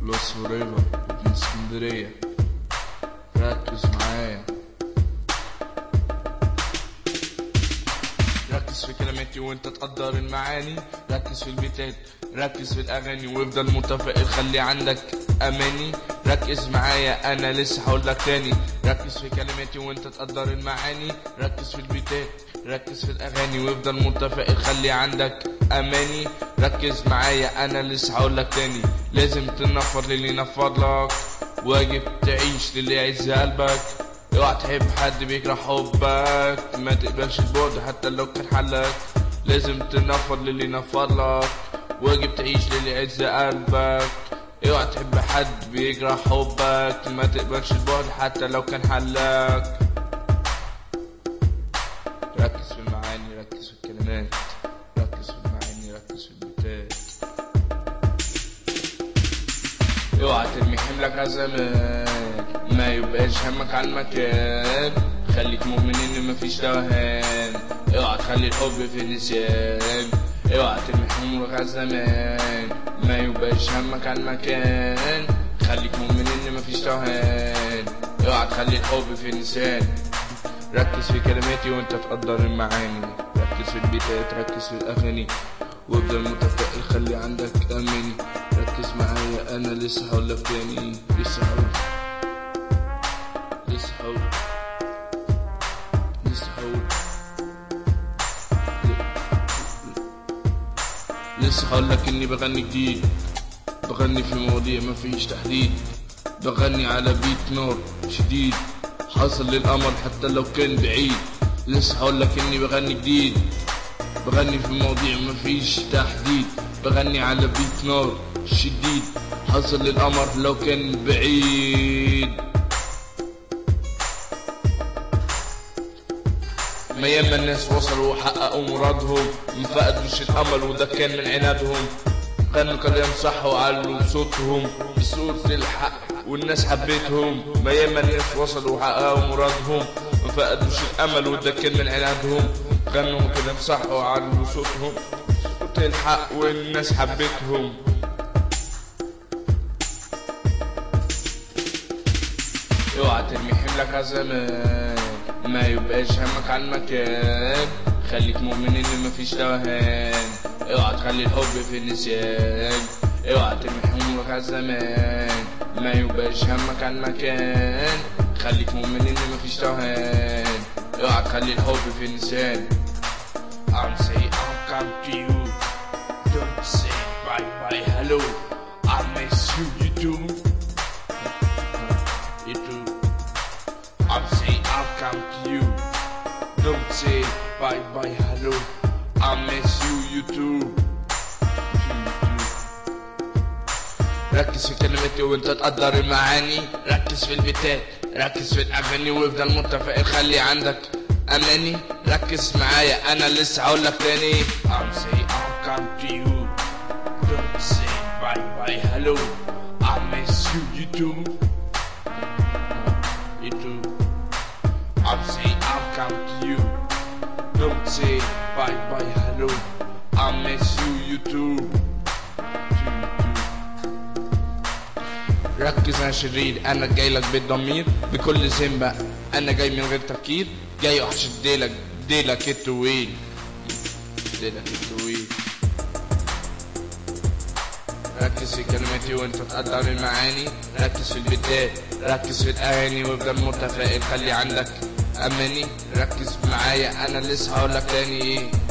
بس وريفر ابن اسكندرية ركز معايا ركز في كلماتي وانت تقدر المعاني ركز في البيتات ركز في الاغاني وافضل متفائل خلي عندك اماني ركز معايا انا لسه هقول لك تاني ركز في كلماتي وانت تقدر المعاني ركز في البيتات ركز في الاغاني وافضل متفائل خلي عندك اماني ركز معايا انا لسه هقول لك تاني لازم تنفر للي ينفر لك واجب تعيش للي يعز قلبك اوعى تحب حد بيكره حبك ما تقبلش البعد حتى لو كان حلك لازم تنفر للي ينفر لك واجب تعيش للي يعز قلبك اوعى تحب حد بيكره حبك ما تقبلش البعد حتى لو كان حلك ركز في المعاني ركز في الكلمات ركز في المعاني ركز في البيتات اوعى ترمي حملك على زمان ما يبقاش همك على المكان خليك مؤمن ان مفيش توهان اوعى تخلي الحب في النسيان اوعى ترمي حملك على زمان ما يبقاش همك على المكان خليك مؤمن ان مفيش توهان اوعى تخلي الحب في النسيان ركز في كلماتي وانت تقدر المعاني ركز في البيتات ركز في الاغاني وافضل متفائل خلي عندك اماني ركز معايا انا لسه هقول لك تاني لسه هقول لسه هقول لسه هقول لسه هقول لك اني بغني جديد بغني في مواضيع مفيش تحديد بغني على بيت نار شديد حاصل للقمر حتى لو كان بعيد لسه هقول لك اني بغني جديد بغني في مواضيع مفيش تحديد بغني على بيت نار شديد حاصل للقمر لو كان بعيد ما ياما الناس وصلوا وحققوا مرادهم ما فقدوش الامل وده كان من عنادهم كانوا كلام صح وعلوا صوتهم بصوت الحق والناس حبيتهم ما ياما الناس وصلوا وحققوا مرادهم ما فقدوش الامل وده كان من عنادهم كانوا كلام صح وعلوا صوتهم صوت الحق والناس حبيتهم اوعى ترمي حملك على زمان ما يبقاش همك على المكان خليك مؤمن ان مفيش توهان اوعى تخلي الحب في النسيان اوعى ترمي حملك على زمان ما يبقاش همك على المكان خليك مؤمن ان مفيش توهان اوعى تخلي الحب في النسيان I'm say I'll come to you Don't say bye bye hello I miss you you too You too I'm say I'll come to you Don't say bye bye hello I miss you you too ركز في كلماتي وانت تقدر المعاني ركز في البيتات ركز في الاغاني وافضل متفائل خلي عندك اماني ركز معايا انا لسه هقول لك تاني I'm say I'll come to you Don't say bye bye hello I miss you you too You too I'm say I'll come to you Don't say bye bye hello I miss you you too ركز يا شرير انا جاي لك بالضمير بكل ذمة انا جاي من غير تفكير جاي وحشد ديلك ديلك الطويل ديلك الطويل ركز في كلماتي وانت تقدر المعاني ركز في البداية ركز في الاغاني وافضل متفائل خلي عندك اماني ركز معايا انا لسه هقول لك تاني ايه